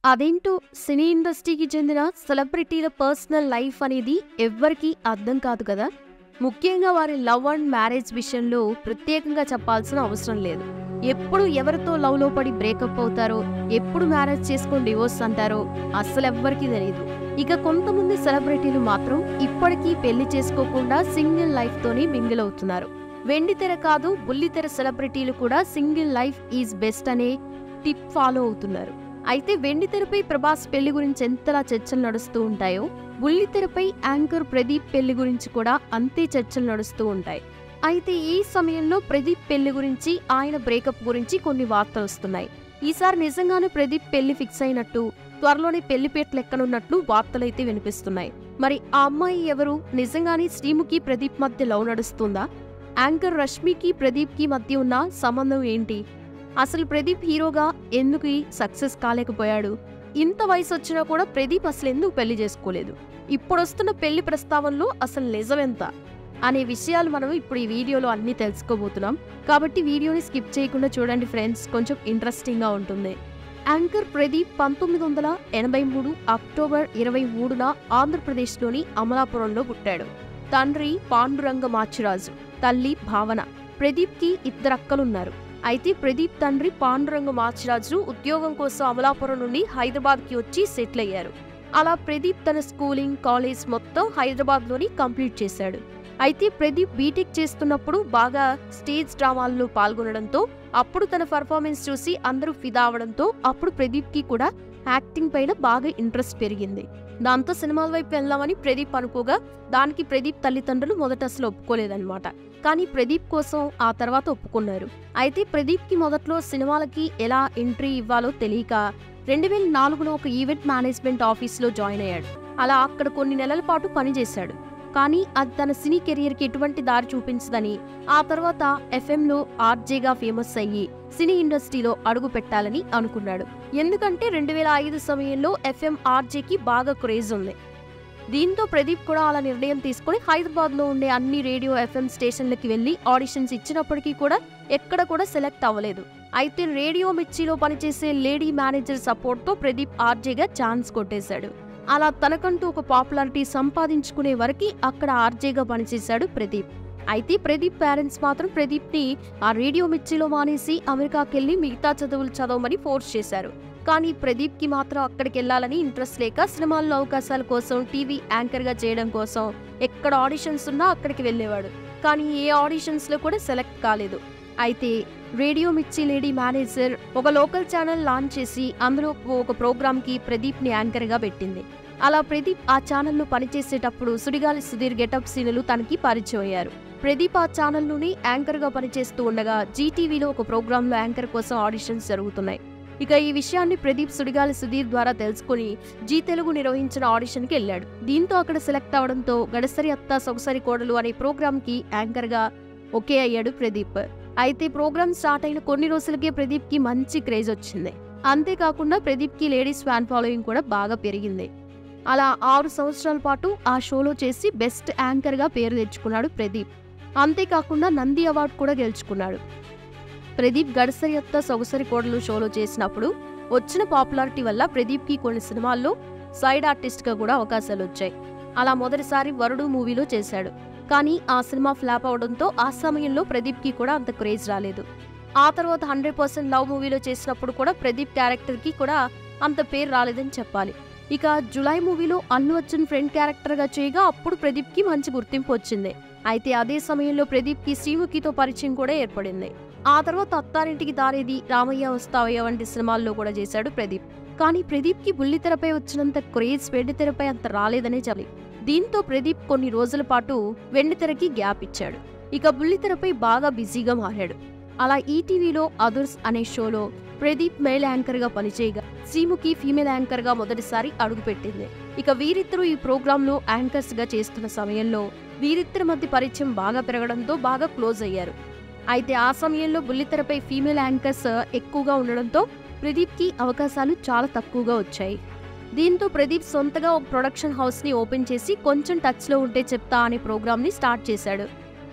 అదేంటో సినీ ఇండస్ట్రీకి చెందిన సెలబ్రిటీల పర్సనల్ లైఫ్ అనేది ఎవ్వరికీ అర్థం కాదు కదా ముఖ్యంగా వారి లవ్ అండ్ మ్యారేజ్ విషయంలో ప్రత్యేకంగా చెప్పాల్సిన అవసరం లేదు ఎప్పుడు ఎవరితో లవ్లో పడి బ్రేకప్ అవుతారో ఎప్పుడు మ్యారేజ్ చేసుకొని డివోర్స్ అంటారో అస్సలు ఎవ్వరికీ తెలియదు ఇక కొంతమంది సెలబ్రిటీలు మాత్రం ఇప్పటికీ పెళ్లి చేసుకోకుండా సింగిల్ లైఫ్తోనే మింగిల్ అవుతున్నారు వెండి తెర కాదు బుల్లితెర సెలబ్రిటీలు కూడా సింగిల్ లైఫ్ ఈజ్ బెస్ట్ అనే టిప్ ఫాలో అవుతున్నారు అయితే వెండి తెరపై ప్రభాస్ పెళ్లి గురించి ఎంతలా చర్చలు నడుస్తూ ఉంటాయో బుల్లి తెరపై యాంకర్ ప్రదీప్ పెళ్లి గురించి కూడా అంతే చర్చలు నడుస్తూ ఉంటాయి అయితే ఈ సమయంలో ప్రదీప్ పెళ్లి గురించి ఆయన బ్రేకప్ గురించి కొన్ని వార్తలు వస్తున్నాయి ఈసారి నిజంగానే ప్రదీప్ పెళ్లి ఫిక్స్ అయినట్టు త్వరలోనే పెళ్లిపేటలు ఎక్కనున్నట్లు వార్తలైతే వినిపిస్తున్నాయి మరి ఆ అమ్మాయి ఎవరు నిజంగానే శ్రీముఖి ప్రదీప్ మధ్య లవ్ నడుస్తుందా యాంకర్ రష్మికి ప్రదీప్కి మధ్య ఉన్న సంబంధం ఏంటి అసలు ప్రదీప్ హీరోగా ఎందుకు సక్సెస్ కాలేకపోయాడు ఇంత వయసు వచ్చినా కూడా ప్రదీప్ అసలు ఎందుకు పెళ్లి చేసుకోలేదు ఇప్పుడొస్తున్న పెళ్లి ప్రస్తావనలో అసలు నిజమెంత అనే విషయాలు మనం ఇప్పుడు ఈ వీడియోలో అన్నీ తెలుసుకోబోతున్నాం కాబట్టి వీడియోని స్కిప్ చేయకుండా చూడండి ఫ్రెండ్స్ కొంచెం ఇంట్రెస్టింగ్గా ఉంటుంది యాంకర్ ప్రదీప్ పంతొమ్మిది వందల ఎనభై మూడు అక్టోబర్ ఇరవై మూడున ఆంధ్రప్రదేశ్లోని అమలాపురంలో పుట్టాడు తండ్రి పాండురంగ మాచిరాజు తల్లి భావన ప్రదీప్కి ఇద్దరు అక్కలున్నారు అయితే ప్రదీప్ తండ్రి పాండురంగ మాచిరాజు ఉద్యోగం కోసం అమలాపురం నుండి హైదరాబాద్కి వచ్చి సెటిల్ అయ్యారు అలా ప్రదీప్ తన స్కూలింగ్ కాలేజ్ మొత్తం హైదరాబాద్లోని కంప్లీట్ చేశాడు అయితే ప్రదీప్ బీటెక్ చేస్తున్నప్పుడు బాగా స్టేజ్ డ్రామాల్లో పాల్గొనడంతో అప్పుడు తన పర్ఫార్మెన్స్ చూసి అందరూ ఫిదా అవడంతో అప్పుడు ప్రదీప్కి కూడా యాక్టింగ్ పైన బాగా ఇంట్రెస్ట్ పెరిగింది దాంతో సినిమాల వైపు వెళ్దామని ప్రదీప్ అనుకోగా దానికి ప్రదీప్ తల్లిదండ్రులు మొదట అసలు ఒప్పుకోలేదన్నమాట కానీ ప్రదీప్ కోసం ఆ తర్వాత ఒప్పుకున్నారు అయితే ప్రదీప్కి మొదట్లో సినిమాలకి ఎలా ఎంట్రీ ఇవ్వాలో తెలియక రెండు వేల నాలుగులో ఒక ఈవెంట్ మేనేజ్మెంట్ ఆఫీస్లో జాయిన్ అయ్యాడు అలా అక్కడ కొన్ని నెలల పాటు పనిచేశాడు కానీ అది తన సినీ కెరియర్కి ఎటువంటి దారి చూపించదని ఆ తర్వాత ఎఫ్ఎంలో ఆర్జేగా ఫేమస్ అయ్యి సినీ ఇండస్ట్రీలో అడుగు పెట్టాలని అనుకున్నాడు ఎందుకంటే రెండు వేల ఐదు సమయంలో ఎఫ్ఎం ఆర్జేకి బాగా క్రేజ్ ఉంది దీంతో ప్రదీప్ కూడా అలా నిర్ణయం తీసుకుని హైదరాబాద్లో ఉండే అన్ని రేడియో ఎఫ్ఎం స్టేషన్లకి వెళ్ళి ఆడిషన్స్ ఇచ్చినప్పటికీ కూడా ఎక్కడ కూడా సెలెక్ట్ అవ్వలేదు అయితే రేడియో మిర్చిలో పనిచేసే లేడీ మేనేజర్ సపోర్ట్తో ప్రదీప్ ఆర్జేగా ఛాన్స్ కొట్టేశాడు అలా తనకంటూ ఒక పాపులారిటీ సంపాదించుకునే వరకు అక్కడ ఆర్జేగా పనిచేశాడు ప్రదీప్ అయితే ప్రదీప్ పేరెంట్స్ మాత్రం ప్రదీప్ని ఆ రేడియో మిర్చిలో మానేసి అమెరికాకెళ్ళి మిగతా చదువులు చదవమని ఫోర్స్ చేశారు కానీ ప్రదీప్కి మాత్రం అక్కడికి వెళ్ళాలని ఇంట్రెస్ట్ లేక సినిమాల్లో అవకాశాల కోసం టీవీ యాంకర్గా చేయడం కోసం ఎక్కడ ఆడిషన్స్ ఉన్నా అక్కడికి వెళ్ళేవాడు కానీ ఏ ఆడిషన్స్లో కూడా సెలెక్ట్ కాలేదు అయితే రేడియో మిర్చి లేడీ మేనేజర్ ఒక లోకల్ ఛానల్ లాంచ్ చేసి అందులో ఒక ప్రోగ్రామ్కి ప్రదీప్ని యాంకర్గా పెట్టింది అలా ప్రదీప్ ఆ ఛానల్లో పనిచేసేటప్పుడు సుడిగాలి సుధీర్ గెటప్ సీనులు తనకి పరిచయం అయ్యారు ప్రదీప్ ఆ ఛానల్లోని యాంకర్గా పనిచేస్తూ ఉండగా జీటీవీలో ఒక ప్రోగ్రాంలో యాంకర్ కోసం ఆడిషన్స్ జరుగుతున్నాయి ఇక ఈ విషయాన్ని ప్రదీప్ సుడిగాలి సుధీర్ ద్వారా తెలుసుకుని జీ తెలుగు నిర్వహించిన ఆడిషన్కి వెళ్ళాడు దీంతో అక్కడ సెలెక్ట్ అవడంతో గడసరి అత్త సొగసరి కోడలు అనే ప్రోగ్రామ్కి యాంకర్గా ఒకే అయ్యాడు ప్రదీప్ అయితే ప్రోగ్రామ్ స్టార్ట్ అయిన కొన్ని రోజులకే ప్రదీప్కి మంచి క్రేజ్ వచ్చింది అంతేకాకుండా ప్రదీప్కి లేడీస్ ఫ్యాన్ ఫాలోయింగ్ కూడా బాగా పెరిగింది అలా ఆరు సంవత్సరాల పాటు ఆ షోలో చేసి బెస్ట్ యాంకర్గా పేరు తెచ్చుకున్నాడు ప్రదీప్ అంతేకాకుండా నంది అవార్డు కూడా గెలుచుకున్నాడు ప్రదీప్ గడసరి అత్త సొగసరి కోడలు షోలో చేసినప్పుడు వచ్చిన పాపులారిటీ వల్ల ప్రదీప్కి కొన్ని సినిమాల్లో సైడ్ ఆర్టిస్ట్గా కూడా అవకాశాలు వచ్చాయి అలా మొదటిసారి వరుడు మూవీలో చేశాడు కానీ ఆ సినిమా ఫ్లాప్ అవడంతో ఆ సమయంలో ప్రదీప్కి కూడా అంత క్రేజ్ రాలేదు ఆ తర్వాత హండ్రెడ్ పర్సెంట్ లవ్ మూవీలో చేసినప్పుడు కూడా ప్రదీప్ క్యారెక్టర్కి కూడా అంత పేరు రాలేదని చెప్పాలి ఇక జులై మూవీలో అల్లు అర్జున్ ఫ్రెండ్ క్యారెక్టర్గా చేయగా అప్పుడు ప్రదీప్కి మంచి గుర్తింపు వచ్చింది అయితే అదే సమయంలో ప్రదీప్కి శ్రీముఖితో పరిచయం కూడా ఏర్పడింది ఆ తర్వాత అత్తారింటికి దారేది రామయ్య వస్తావయ్య వంటి సినిమాల్లో కూడా చేశాడు ప్రదీప్ కానీ ప్రదీప్కి బుల్లితెరపై వచ్చినంత క్రేజ్ వెండితెరపై అంత రాలేదనే చెప్పాలి దీంతో ప్రదీప్ కొన్ని రోజుల పాటు వెండితెరకి గ్యాప్ ఇచ్చాడు ఇక బుల్లితెరపై బాగా బిజీగా మారాడు అలా ఈటీవీలో అదర్స్ అనే షోలో ప్రదీప్ మేల్ యాంకర్గా పనిచేయగా శ్రీముఖి ఫీమేల్ యాంకర్గా మొదటిసారి అడుగుపెట్టింది ఇక వీరిద్దరూ ఈ ప్రోగ్రాంలో యాంకర్స్గా చేస్తున్న సమయంలో వీరిద్దరి మధ్య పరిచయం బాగా పెరగడంతో బాగా క్లోజ్ అయ్యారు అయితే ఆ సమయంలో బుల్లితెరపై ఫీమేల్ యాంకర్స్ ఎక్కువగా ఉండడంతో ప్రదీప్కి అవకాశాలు చాలా తక్కువగా వచ్చాయి దీంతో ప్రదీప్ సొంతగా ఒక ప్రొడక్షన్ హౌస్ని ఓపెన్ చేసి కొంచెం టచ్లో ఉంటే చెప్తా అనే ప్రోగ్రామ్ని స్టార్ట్ చేశాడు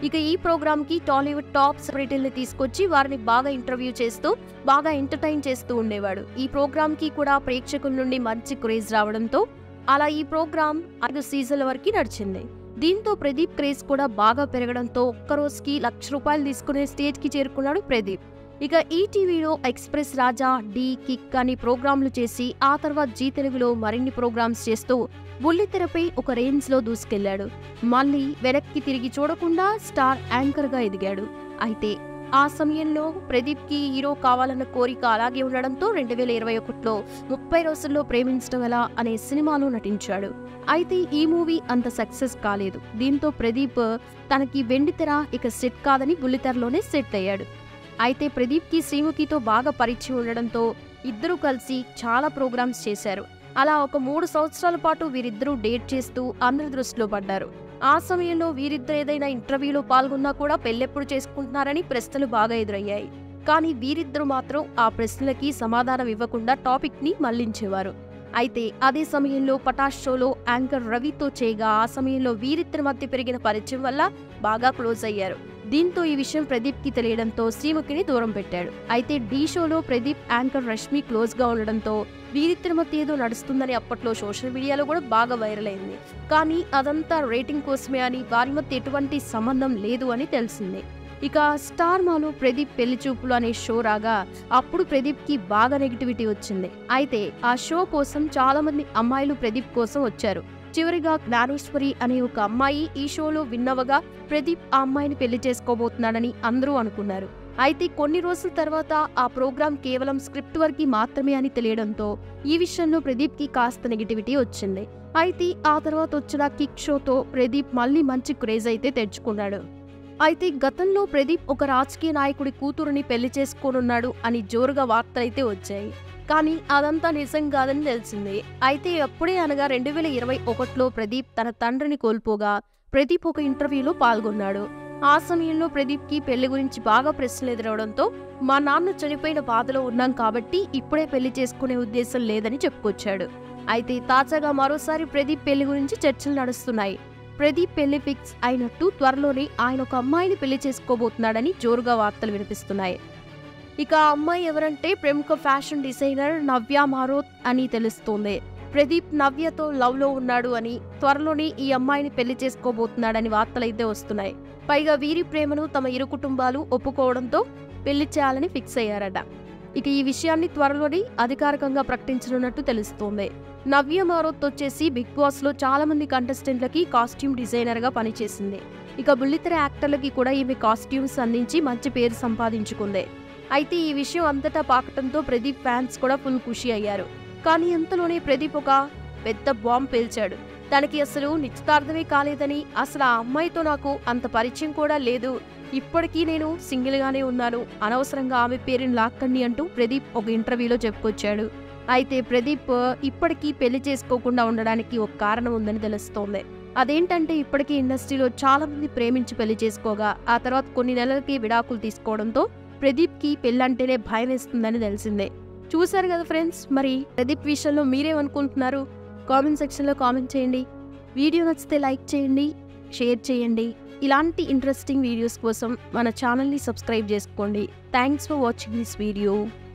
ఇక ఈ ప్రోగ్రామ్ కి టాలీవుడ్ టాప్ సెలబ్రిటీల్ని తీసుకొచ్చి వారిని బాగా ఇంటర్వ్యూ చేస్తూ బాగా ఎంటర్టైన్ చేస్తూ ఉండేవాడు ఈ ప్రోగ్రామ్ కి కూడా ప్రేక్షకుల నుండి మంచి క్రేజ్ రావడంతో అలా ఈ ప్రోగ్రామ్ ఐదు సీజన్ల వరకు నడిచింది దీంతో ప్రదీప్ క్రేజ్ కూడా బాగా పెరగడంతో ఒక్క రోజుకి లక్ష రూపాయలు తీసుకునే స్టేజ్ కి చేరుకున్నాడు ప్రదీప్ ఇక ఈ టీవీలో ఎక్స్ప్రెస్ రాజా డి కిక్ అని ప్రోగ్రాంలు చేసి ఆ తర్వాత జీ తెలుగులో మరిన్ని ప్రోగ్రామ్స్ చేస్తూ బుల్లితెరపై ఒక రేంజ్ లో దూసుకెళ్లాడు మళ్ళీ వెనక్కి తిరిగి చూడకుండా స్టార్ యాంకర్ గా ఎదిగాడు అయితే ఆ సమయంలో ప్రదీప్ కి హీరో కావాలన్న కోరిక అలాగే ఉండడంతో రెండు వేల ఇరవై ఒకటిలో ముప్పై రోజుల్లో ప్రేమించడం ఎలా అనే సినిమాలో నటించాడు అయితే ఈ మూవీ అంత సక్సెస్ కాలేదు దీంతో ప్రదీప్ తనకి వెండితెర ఇక సెట్ కాదని బుల్లితెరలోనే సెట్ అయ్యాడు అయితే ప్రదీప్కి శ్రీముఖితో బాగా పరిచయం ఉండడంతో ఇద్దరూ కలిసి చాలా ప్రోగ్రామ్స్ చేశారు అలా ఒక మూడు సంవత్సరాల పాటు వీరిద్దరూ డేట్ చేస్తూ అందరి దృష్టిలో పడ్డారు ఆ సమయంలో వీరిద్దరు ఏదైనా ఇంటర్వ్యూలో పాల్గొన్నా కూడా పెళ్ళెప్పుడు చేసుకుంటున్నారని ప్రశ్నలు బాగా ఎదురయ్యాయి కానీ వీరిద్దరూ మాత్రం ఆ ప్రశ్నలకి సమాధానం ఇవ్వకుండా టాపిక్ ని మళ్లించేవారు అయితే అదే సమయంలో పటాష్ షోలో యాంకర్ రవితో చేయగా ఆ సమయంలో వీరిద్దరి మధ్య పెరిగిన పరిచయం వల్ల బాగా క్లోజ్ అయ్యారు దీంతో ఈ విషయం ప్రదీప్ కి తెలియడంతో శ్రీముఖిని దూరం పెట్టాడు అయితే ఢీ షోలో ప్రదీప్ యాంకర్ రష్మి క్లోజ్ గా ఉండడంతో వీరిద్దరి మధ్య ఏదో నడుస్తుందని అప్పట్లో సోషల్ మీడియాలో కూడా బాగా వైరల్ అయింది కానీ అదంతా రేటింగ్ కోసమే అని వారి మధ్య ఎటువంటి సంబంధం లేదు అని తెలిసింది ఇక స్టార్ మాలో ప్రదీప్ పెళ్లి చూపులు అనే షో రాగా అప్పుడు ప్రదీప్ కి బాగా నెగిటివిటీ వచ్చింది అయితే ఆ షో కోసం చాలా మంది అమ్మాయిలు ప్రదీప్ కోసం వచ్చారు చివరిగా జ్ఞానేశ్వరి అనే ఒక అమ్మాయి ఈ షోలో విన్నవగా ప్రదీప్ ఆ అమ్మాయిని పెళ్లి చేసుకోబోతున్నాడని అందరూ అనుకున్నారు అయితే కొన్ని రోజుల తర్వాత ఆ ప్రోగ్రాం కేవలం స్క్రిప్ట్ వరకు మాత్రమే అని తెలియడంతో ఈ విషయంలో ప్రదీప్ కి కాస్త నెగిటివిటీ వచ్చింది అయితే ఆ తర్వాత వచ్చిన కిక్ షోతో ప్రదీప్ మళ్ళీ మంచి క్రేజ్ అయితే తెచ్చుకున్నాడు అయితే గతంలో ప్రదీప్ ఒక రాజకీయ నాయకుడి కూతురుని పెళ్లి చేసుకోనున్నాడు అని జోరుగా వార్తలైతే వచ్చాయి కానీ అదంతా నిజం కాదని తెలిసింది అయితే అప్పుడే అనగా రెండు వేల ఇరవై ఒకటిలో ప్రదీప్ తన తండ్రిని కోల్పోగా ప్రదీప్ ఒక ఇంటర్వ్యూలో పాల్గొన్నాడు ఆ సమయంలో ప్రదీప్ కి పెళ్లి గురించి బాగా ప్రశ్నలు ఎదురవడంతో మా నాన్న చనిపోయిన బాధలో ఉన్నాం కాబట్టి ఇప్పుడే పెళ్లి చేసుకునే ఉద్దేశం లేదని చెప్పుకొచ్చాడు అయితే తాజాగా మరోసారి ప్రదీప్ పెళ్లి గురించి చర్చలు నడుస్తున్నాయి ప్రదీప్ పెళ్లి ఫిక్స్ అయినట్టు త్వరలోనే ఆయన ఒక అమ్మాయిని పెళ్లి చేసుకోబోతున్నాడని జోరుగా వార్తలు వినిపిస్తున్నాయి ఇక ఆ అమ్మాయి ఎవరంటే ప్రముఖ ఫ్యాషన్ డిజైనర్ నవ్య మారోత్ అని తెలుస్తోంది ప్రదీప్ నవ్యతో లవ్ లో ఉన్నాడు అని త్వరలోనే ఈ అమ్మాయిని పెళ్లి చేసుకోబోతున్నాడని వార్తలైతే వస్తున్నాయి పైగా వీరి ప్రేమను తమ ఇరు కుటుంబాలు ఒప్పుకోవడంతో పెళ్లి చేయాలని ఫిక్స్ అయ్యారట ఇక ఈ విషయాన్ని త్వరలోనే అధికారికంగా ప్రకటించనున్నట్టు తెలుస్తోంది నవ్య మారోత్ వచ్చేసి బిగ్ బాస్ లో చాలా మంది కంటెస్టెంట్లకి కాస్ట్యూమ్ డిజైనర్ గా పనిచేసింది ఇక బుల్లితెర యాక్టర్లకి కూడా ఈమె కాస్ట్యూమ్స్ అందించి మంచి పేరు సంపాదించుకుంది అయితే ఈ విషయం అంతటా పాకటంతో ప్రదీప్ ఫ్యాన్స్ కూడా ఫుల్ ఖుషి అయ్యారు కానీ అంతలోనే ప్రదీప్ ఒక పెద్ద బాంబ్ పేల్చాడు తనకి అసలు నిశ్చితార్థమే కాలేదని అసలు ఆ అమ్మాయితో నాకు అంత పరిచయం కూడా లేదు ఇప్పటికీ నేను సింగిల్ గానే ఉన్నాను అనవసరంగా ఆమె పేరుని లాక్కండి అంటూ ప్రదీప్ ఒక ఇంటర్వ్యూలో చెప్పుకొచ్చాడు అయితే ప్రదీప్ ఇప్పటికీ పెళ్లి చేసుకోకుండా ఉండడానికి ఒక కారణం ఉందని తెలుస్తోంది అదేంటంటే ఇప్పటికీ ఇండస్ట్రీలో చాలా మంది ప్రేమించి పెళ్లి చేసుకోగా ఆ తర్వాత కొన్ని నెలలకి విడాకులు తీసుకోవడంతో ప్రదీప్ కి పెళ్ళంటేనే భయం వేస్తుందని తెలిసిందే చూశారు కదా ఫ్రెండ్స్ మరి ప్రదీప్ విషయంలో మీరేమనుకుంటున్నారు కామెంట్ సెక్షన్లో కామెంట్ చేయండి వీడియో నచ్చితే లైక్ చేయండి షేర్ చేయండి ఇలాంటి ఇంట్రెస్టింగ్ వీడియోస్ కోసం మన ఛానల్ని సబ్స్క్రైబ్ చేసుకోండి thanks for watching this video